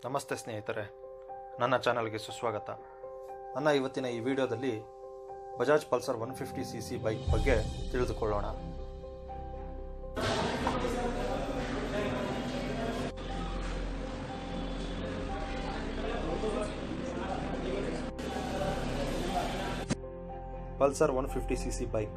ನಮಸ್ತೆ ಸ್ನೇಹಿತರೆ ನನ್ನ ಚಾನಲ್ಗೆ ಸುಸ್ವಾಗತ ನನ್ನ ಇವತ್ತಿನ ಈ ವಿಡಿಯೋದಲ್ಲಿ Bajaj Pulsar one fifty C C bike ಬಗ್ಗೆ ತಿಳಿದುಕೊಳ್ಳೋಣ Pulsar one fifty C C bike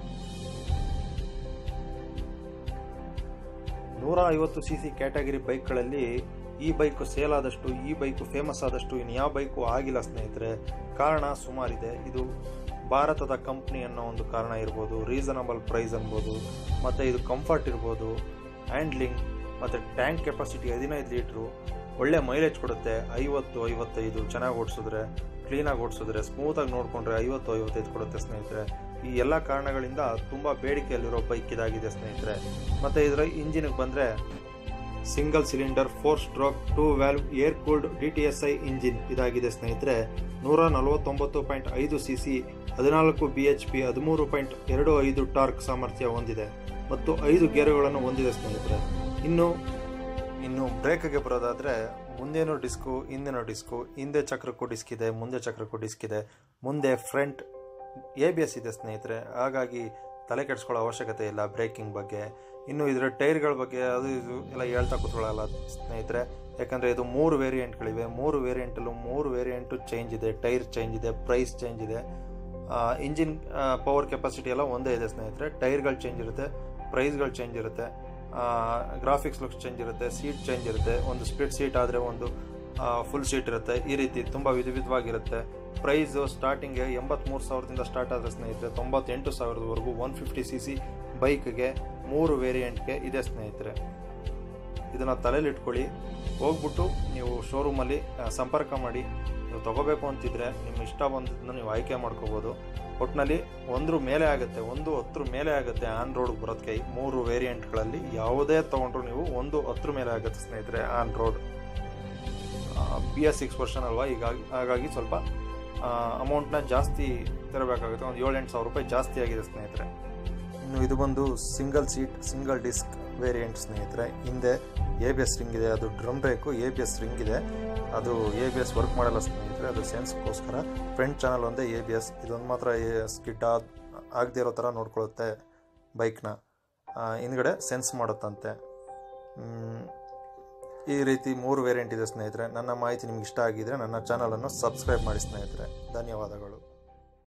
ನೂರ ಐವತ್ತು ಸಿ ಸಿ ಕ್ಯಾಟಗರಿ ಬೈಕ್ಗಳಲ್ಲಿ ಈ ಬೈಕ್ ಸೇಲ್ ಆದಷ್ಟು ಈ ಬೈಕ್ ಫೇಮಸ್ ಆದಷ್ಟು ಇನ್ನು ಯಾವ ಬೈಕು ಆಗಿಲ್ಲ ಸ್ನೇಹಿತರೆ ಕಾರಣ ಸುಮಾರಿದೆ ಇದು ಭಾರತದ ಕಂಪ್ನಿ ಅನ್ನೋ ಒಂದು ಕಾರಣ ಇರ್ಬೋದು ರೀಸನಬಲ್ ಪ್ರೈಸ್ ಅನ್ಬೋದು ಮತ್ತು ಇದು ಕಂಫರ್ಟ್ ಇರ್ಬೋದು ಹ್ಯಾಂಡ್ಲಿಂಗ್ ಮತ್ತು ಟ್ಯಾಂಕ್ ಕೆಪಾಸಿಟಿ ಹದಿನೈದು ಲೀಟ್ರು ಒಳ್ಳೆ ಮೈಲೇಜ್ ಕೊಡುತ್ತೆ ಐವತ್ತು ಐವತ್ತೈದು ಚೆನ್ನಾಗಿ ಓಡಿಸಿದ್ರೆ ಕ್ಲೀನಾಗಿ ಓಡಿಸಿದ್ರೆ ಸ್ಮೂತಾಗಿ ನೋಡಿಕೊಂಡ್ರೆ ಐವತ್ತು ಐವತ್ತೈದು ಕೊಡುತ್ತೆ ಸ್ನೇಹಿತರೆ ಈ ಎಲ್ಲ ಕಾರಣಗಳಿಂದ ತುಂಬ ಬೇಡಿಕೆಯಲ್ಲಿರೋ ಬೈಕ್ ಇದಾಗಿದೆ ಸ್ನೇಹಿತರೆ ಮತ್ತು ಇದರ ಇಂಜಿನ್ಗೆ ಬಂದರೆ single cylinder four stroke two valve air cooled D T S I engine ಇದಾಗಿದೆ ಸ್ನೇಹಿತರೆ ನೂರ ನಲವತ್ತೊಂಬತ್ತು ಪಾಯಿಂಟ್ ಐದು ಸಿ ಸಿ ಹದಿನಾಲ್ಕು ಬಿ ಎಚ್ ಪಿ ಹದಿಮೂರು ಪಾಯಿಂಟ್ ಎರಡು ಐದು ಟಾರ್ಕ್ ಸಾಮರ್ಥ್ಯ ಹೊಂದಿದೆ ಮತ್ತು ಐದು ಗೇರುಗಳನ್ನು ಹೊಂದಿದೆ ಸ್ನೇಹಿತರೆ ಇನ್ನು ಇನ್ನು ಬ್ರೇಕ್ಗೆ ಬರೋದಾದರೆ ಮುಂದೇನೂ ಡಿಸ್ಕು ಹಿಂದೆನೂ ಡಿಸ್ಕು ಹಿಂದೆ ಚಕ್ರಕ್ಕೂ ಡಿಸ್ಕ್ ಇದೆ ಮುಂದೆ ಚಕ್ರಕ್ಕೂ ಡಿಸ್ಕ್ ಇದೆ ಮುಂದೆ ಫ್ರಂಟ್ ಎ ಬಿ ಎಸ್ ಇದೆ ಸ್ನೇಹಿತರೆ ಹಾಗಾಗಿ ತಲೆ ಕೆಡಿಸ್ಕೊಳ್ಳೋ ಅವಶ್ಯಕತೆ ಇಲ್ಲ ಬ್ರೇಕಿಂಗ್ ಬಗ್ಗೆ ಇನ್ನು ಇದರ ಟೈರ್ಗಳ ಬಗ್ಗೆ ಅದು ಇದು ಎಲ್ಲ ಹೇಳ್ತಾ ಕೂತ್ಕೊಳ್ಳಲ್ಲ ಸ್ನೇಹಿತರೆ ಯಾಕಂದರೆ ಇದು ಮೂರು ವೇರಿಯಂಟ್ಗಳಿವೆ ಮೂರು ವೇರಿಯಂಟಲ್ಲೂ ಮೂರು ವೇರಿಯಂಟು ಚೇಂಜ್ ಇದೆ ಟೈರ್ ಚೇಂಜ್ ಇದೆ ಪ್ರೈಸ್ ಚೇಂಜ್ ಇದೆ ಇಂಜಿನ್ ಪವರ್ ಕೆಪಾಸಿಟಿ ಎಲ್ಲ ಒಂದೇ ಇದೆ ಸ್ನೇಹಿತರೆ ಟೈರ್ಗಳು ಚೇಂಜ್ ಇರುತ್ತೆ ಪ್ರೈಸ್ಗಳು ಚೇಂಜ್ ಇರುತ್ತೆ ಗ್ರಾಫಿಕ್ಸ್ ಲುಕ್ಸ್ ಚೇಂಜ್ ಇರುತ್ತೆ ಸೀಟ್ ಚೇಂಜ್ ಇರುತ್ತೆ ಒಂದು ಸ್ಪ್ಲಿಟ್ ಸೀಟ್ ಆದರೆ ಒಂದು ಫುಲ್ ಸೀಟ್ ಇರುತ್ತೆ ಈ ರೀತಿ ತುಂಬ ವಿಧ ವಿಧವಾಗಿರುತ್ತೆ ಪ್ರೈಸು ಸ್ಟಾರ್ಟಿಂಗ್ಗೆ ಎಂಬತ್ತ್ಮೂರು ಸಾವಿರದಿಂದ ಸ್ಟಾರ್ಟ್ ಆದರೆ ಸ್ನೇಹಿತರೆ ತೊಂಬತ್ತೆಂಟು ಸಾವಿರದವರೆಗೂ ಒನ್ ಫಿಫ್ಟಿ ಸಿ ಸಿ ಬೈಕ್ಗೆ ಮೂರು ವೇರಿಯಂಟ್ಗೆ ಇದೆ ಸ್ನೇಹಿತರೆ ಇದನ್ನು ತಲೆಯಲ್ಲಿ ಇಟ್ಕೊಳ್ಳಿ ಹೋಗ್ಬಿಟ್ಟು ನೀವು ಶೋರೂಮಲ್ಲಿ ಸಂಪರ್ಕ ಮಾಡಿ ನೀವು ತೊಗೋಬೇಕು ಅಂತಿದ್ರೆ ನಿಮ್ಮ ಇಷ್ಟ ಬಂದದನ್ನ ನೀವು ಆಯ್ಕೆ ಮಾಡ್ಕೋಬೋದು ಒಟ್ಟಿನಲ್ಲಿ ಒಂದ್ರ ಮೇಲೆ ಆಗುತ್ತೆ ಒಂದು ಹತ್ರ ಮೇಲೆ ಆಗುತ್ತೆ ಆನ್ ರೋಡ್ಗೆ ಬರೋದಕ್ಕೆ ಮೂರು ವೇರಿಯಂಟ್ಗಳಲ್ಲಿ ಯಾವುದೇ ತೊಗೊಂಡ್ರು ನೀವು ಒಂದು ಹತ್ರ ಮೇಲೆ ಆಗುತ್ತೆ ಸ್ನೇಹಿತರೆ on road B S six version ಅಲ್ವಾ ಹೀಗಾಗಿ ಹಾಗಾಗಿ ಸ್ವಲ್ಪ ಅಮೌಂಟ್ನ ಜಾಸ್ತಿ ತರಬೇಕಾಗುತ್ತೆ ಒಂದು ಏಳು ಎಂಟು ಸಾವಿರ ರೂಪಾಯಿ ಜಾಸ್ತಿ ಆಗಿದೆ ಸ್ನೇಹಿತರೆ ಇನ್ನು ಇದು ಬಂದು single seat single disc variant ಸ್ನೇಹಿತರೆ ಹಿಂದೆ ಎ ಬಿ ಎಸ್ ರಿಂಗ್ ಇದೆ ಅದು drum brake A B S ring ಇದೆ ಅದು ಎ ಬಿ ಎಸ್ ವರ್ಕ್ ಮಾಡಲ್ಲ ಸ್ನೇಹಿತರೆ ಅದು ಸೆನ್ಸ್ಗೋಸ್ಕರ ಫ್ರಂಟ್ ಚಾನಲ್ ಒಂದೇ ಎ ಬಿ ಎಸ್ ಇದೊಂದು ಮಾತ್ರ ಸ್ಕಿಡ್ ಆದ ಆಗದೆ ಇರೋ ಥರ ನೋಡ್ಕೊಳ್ಳುತ್ತೆ ಬೈಕ್ನ ಹಿಂದ್ಗಡೆ ಸೆನ್ಸ್ ಮಾಡುತ್ತಂತೆ ಈ ರೀತಿ ಮೂರು ವೇರಿಯಂಟ್ ಇದೆ ಸ್ನೇಹಿತರೆ ನನ್ನ ಮಾಹಿತಿ ನಿಮ್ಗೆ ಇಷ್ಟ ಆಗಿದ್ರೆ ನನ್ನ ಚಾನಲನ್ನು ಸಬ್ಸ್ಕ್ರೈಬ್ ಮಾಡಿ ಸ್ನೇಹಿತರೆ ಧನ್ಯವಾದಗಳು